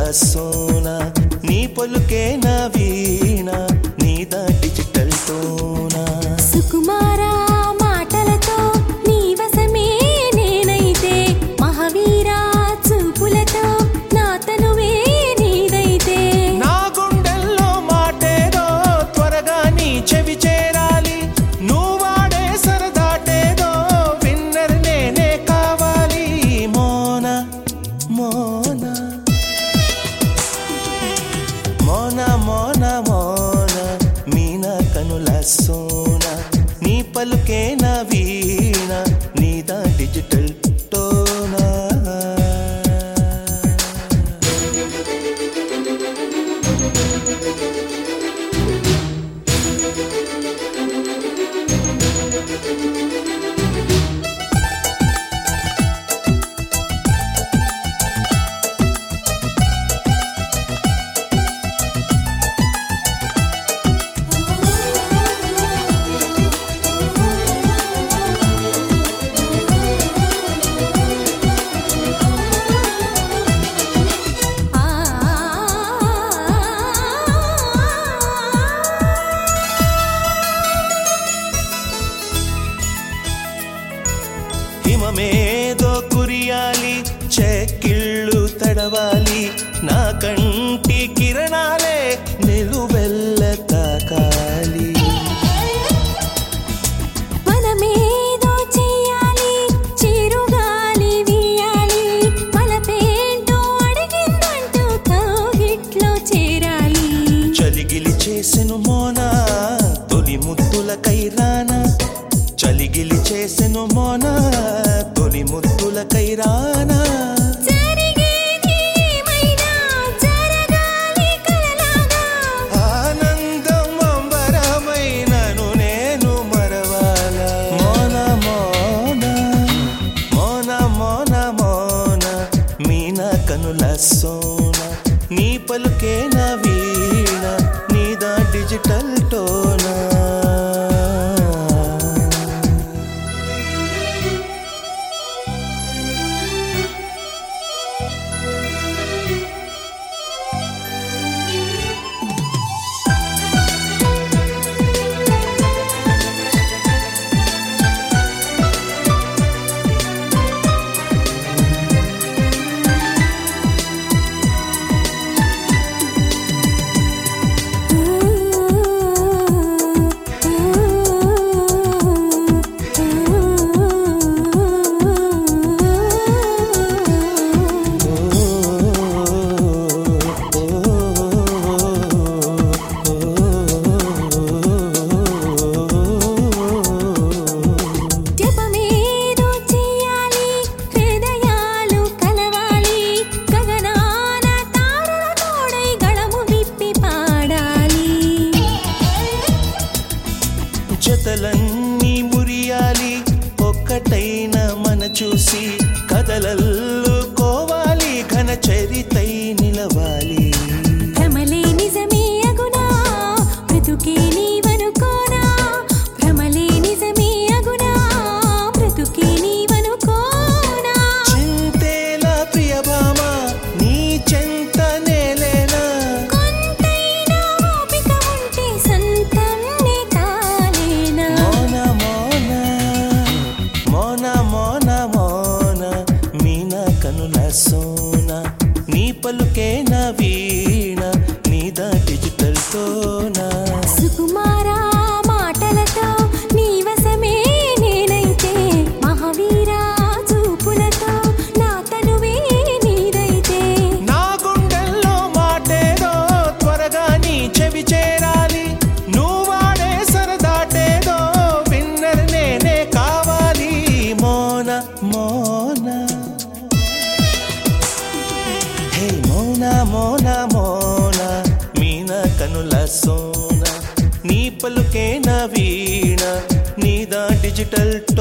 సోన నీ పలుకే నా వీణ నీదా డిజిటల్ టోనా సుకుమారా మాటలతో నీ వశమే నేనైతే మహావీరా చూపులతో నా తనువే నీదైతే నా గుండెల్లో మాటేదో త్వరగా నీ చెవి చేరాలి నువ్వాడే సరదాటేదో విన్నర్ నేనే కావాలి మోన మోన మోన మోన మోన మీన కనుల సోన నీ పలుకే నా వీణ నీదా డిజిటల్ టోనా ఆ హిమమేదో కురియాలి చెక్కిళ్ళు తడవాలి నా కంటి కిరణాలే నిలువెల్ల తాకాలి మనమేదో చెయ్యాలి చిరుగాలి వీయాలి మనపేంటో అడిగిందంటూ కౌగిట్లో చేరాలి చలిగిలి చేసెను మోనా తొలి ముద్దుల కైరానా చలిగిలి చేసెను మోనా తొలి ముద్దుల కైరానా జరిగేది ఏమైనా జరగాలి కలలాగా ఆనందం అంబరమైనను నేను మరవాలా మోన మోన మోన మోన మోన మీన కనుల సోన నీ పలుకే నా వీణ నీదా డిజిటల్ టోనా జపమేదో చెయ్యాలి హృదయాలు కలవాలి గగనాన తారల తోడై గళము విప్పి పాడాలి జతలన్నీ మురియాలి ఒక్కటైన మన చూసి కదలల్లుకోవాలి ఘన చరితై నిలవాలి భ్రమలే నిజమే అగునా బ్రతుకే నీవనుకోనా భ్రమలే నిజమే అగునా బ్రతుకే నీవనుకోనా చింతేలా ప్రియభామ నీ చెంత నేలేనా కొంతైనా ఓపిక ఉంటే సంతంనే కాలేనా మోన మోన మోన మోన మోన మీన కనుల సోన నీ పలుకే నా వీణ నీదా డిజిటల్ తోనా సుకుమారా మాటలతో నీ వశమే నేనైతే మహావీరా చూపులతో నా తనువే నీదైతే నా గుండెల్లో మాటేదో త్వరగా నీ చెవి చేరాలి నువ్వాడే సరదాటేదో విన్నర్ నేనే కావాలి మోన మోన హే మోన మోన మోన మీన కనుల సోన నీ పలుకే నా వీణ నీదా డిజిటల్